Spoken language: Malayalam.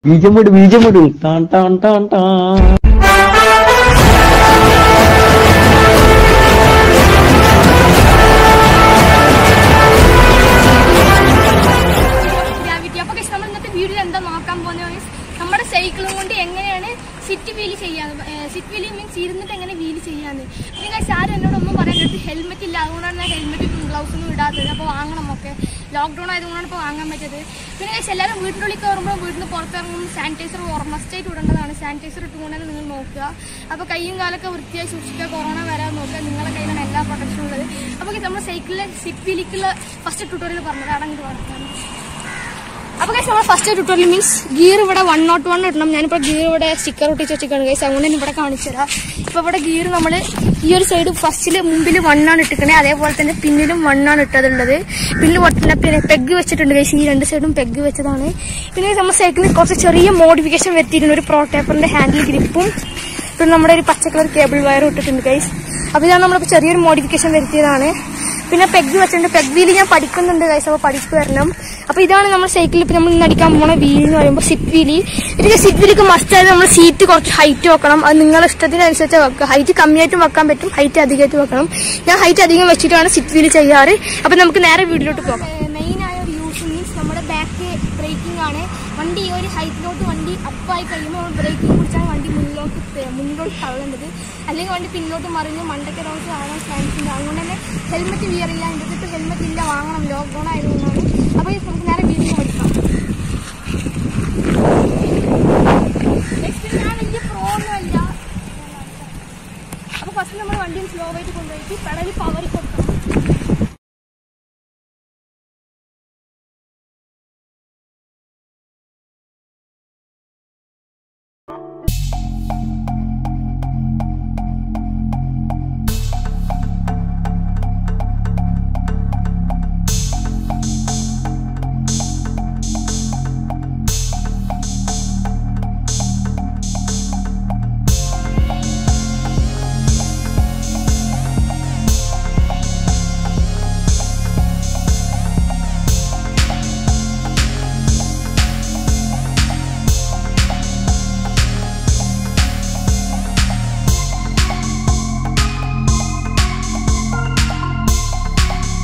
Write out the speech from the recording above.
ബീജമിട് ബീജമിട് ടാൻ ടാൻ ടാൻ ടാൻ ഗ്രാവിറ്റി അപ്പൊ guys, നമ്മൾ ഇന്നത്തെ വീഡിയോ എന്താ നോക്കാൻ പോകുന്നത് means നമ്മുടെ സൈക്കിളും കൊണ്ട് എങ്ങനെയാണ് സിറ്റ് വീല് ചെയ്യാന്ന് സിറ്റ് വീല് മീൻസ് ഇരുന്നിട്ട് എങ്ങനെ വീല് ചെയ്യാന്ന് പിന്നെ guys, ആരും എന്നോട് ഒന്നും പറയാൻ കേട്ടു ഹെൽമെറ്റ് ഇല്ല അതുകൊണ്ടാണ് ഞാൻ ഹെൽമെറ്റും ഗ്ലൗസ് ഒന്നും ഇടാത്തത് അപ്പോൾ വാങ്ങണം ഒക്കെ ലോക്ക്ഡൗൺ ആയതുകൊണ്ടാണ് ഇപ്പോൾ വാങ്ങാൻ പറ്റത് പിന്നെ guys, എല്ലാവരും വീട്ടിനുള്ളിൽ കയറുമ്പോൾ വീട്ടിൽ പുറത്തിറങ്ങുമ്പോൾ സാനിറ്റൈസർ മസ്റ്റായിട്ട് ഇടേണ്ടതാണ് സാനിറ്റൈസർ ഇട്ടുകൊണ്ടാണ് നിങ്ങൾ നോക്കുക അപ്പോൾ കൈയും കാലൊക്കെ വൃത്തിയായി സൂക്ഷിക്കുക കൊറോണ വരാൻ നോക്കുക നിങ്ങളുടെ കയ്യിലാണ് എല്ലാ പ്രൊട്ടക്ഷനും ഉള്ളത് അപ്പോൾ guys, നമ്മുടെ സൈക്കിളിലെ സിറ്റ് വീലിക്കുള്ള ഫസ്റ്റ് ട്യൂട്ടോറിയൽ പറഞ്ഞത് അടങ്ങിട്ട് വളർത്താൻ അപ്പൊ ഗൈസ് നമ്മൾ ഫസ്റ്റ് ട്യൂട്ടോറിയൽ മീൻസ് ഗിയർ ഇവിടെ വൺ നോട്ട് വൺ ഇടണം ഞാനിപ്പോ ഗിയർ ഇവിടെ സ്റ്റിക്കർ ഒട്ടിച്ച് വെച്ചിട്ടാണ് ഗൈസ് അതുകൊണ്ട് തന്നെ ഇവിടെ കാണിച്ചു തരാം ഇപ്പൊ ഇവിടെ ഗിയർ നമ്മൾ ഈ ഒരു സൈഡ് ഫസ്റ്റില് മുമ്പിൽ വൺ ആണ് ഇട്ടിക്കണേ അതേപോലെ തന്നെ പിന്നിലും വൺ ആണ് ഇട്ടതുള്ളത് പിന്നെ പൊട്ടില്ല പിന്നെ പെഗ് വെച്ചിട്ടുണ്ട് ഗൈസ് ഈ രണ്ട് സൈഡും പെഗ് വെച്ചതാണ് പിന്നെ നമ്മൾ സൈക്കിളിൽ കുറച്ച് ചെറിയ മോഡിഫിക്കേഷൻ വരുത്തിയിട്ടുണ്ട് ഒരു പ്രോട്ടേപ്പറിന്റെ ഹാൻഡിൽ ഗ്രിപ്പും പിന്നെ നമ്മുടെ ഒരു പച്ച കളർ കേബിൾ വയർ ഇട്ടിട്ടുണ്ട് ഗൈസ് അപ്പൊ ഇതാണ് നമ്മളിപ്പോ ചെറിയൊരു മോഡിഫിക്കേഷൻ വരുത്തിയതാണ് പിന്നെ പെഗ് വെച്ചിട്ടുണ്ട് പെഗ് വീല് ഞാൻ പഠിക്കുന്നുണ്ട് ഗൈസ് അപ്പോൾ പഠിച്ചു വരണം അപ്പൊ ഇതാണ് നമ്മൾ സൈക്കിളിൽ ഇപ്പൊ നമ്മൾ ഇന്ന് അടിക്കാൻ പോണ വീൽ എന്ന് പറയുമ്പോൾ സിറ്റ് വീലി ഇതിന്റെ സിറ്റ് വീലിക്ക് മസ്റ്റായിട്ട് നമ്മൾ സീറ്റ് കുറച്ച് ഹൈറ്റ് വെക്കണം അത് നിങ്ങളുടെ ഇഷ്ടത്തിനനുസരിച്ച് വെക്കുക ഹൈറ്റ് കമ്മിയായിട്ടും വെക്കാൻ പറ്റും ഹൈറ്റ് അധികമായിട്ട് വെക്കണം ഞാൻ ഹൈറ്റ് അധികം വെച്ചിട്ടാണ് സിറ്റ് വീല് ചെയ്യാറ് അപ്പൊ നമുക്ക് നേരെ വീട്ടിലോട്ട് പോകാം മെയിൻ ആയ ഒരു യൂസ് മീൻസ് നമ്മുടെ ബാക്ക് ബ്രേക്കിംഗ് ആണ് വണ്ടി ഈ ഒരു ഹൈറ്റിലോട്ട് വണ്ടി അപ്പായി കഴിയുമ്പോൾ നമ്മൾ ബ്രേക്കിംഗ് പിടിച്ചാണ് വണ്ടി മുന്നിലോട്ട് തെ- മുന്നിലോട്ട് തള്ളേണ്ടത് അല്ലെങ്കിൽ വണ്ടി പിന്നോട്ട് മറിഞ്ഞ് മണ്ടയ്ക്ക് റോസ് ആകാൻ ചാൻസ് ഉണ്ട് അതുകൊണ്ട് തന്നെ ഹെൽമെറ്റ് വിയർ ഇല്ല എൻ്റെ അടുത്ത് ഹെൽമെറ്റ് ഇല്ല വാങ്ങണം ലോക്ക്ഡൗൺ ആയതുകൊണ്ടാണ് അപ്പോൾ ഇത് നമുക്ക് നേരെ വീട്ടിൽ പഠിക്കാം നെക്സ്റ്റ് ഞാൻ വലിയ പ്രോ ഒന്നുമല്ല അപ്പോൾ ഫസ്റ്റ് നമ്മൾ വണ്ടി സ്ലോ ആയിട്ട് കൊണ്ടുപോയിട്ട് പെടലി പവർ കൊടുക്കണം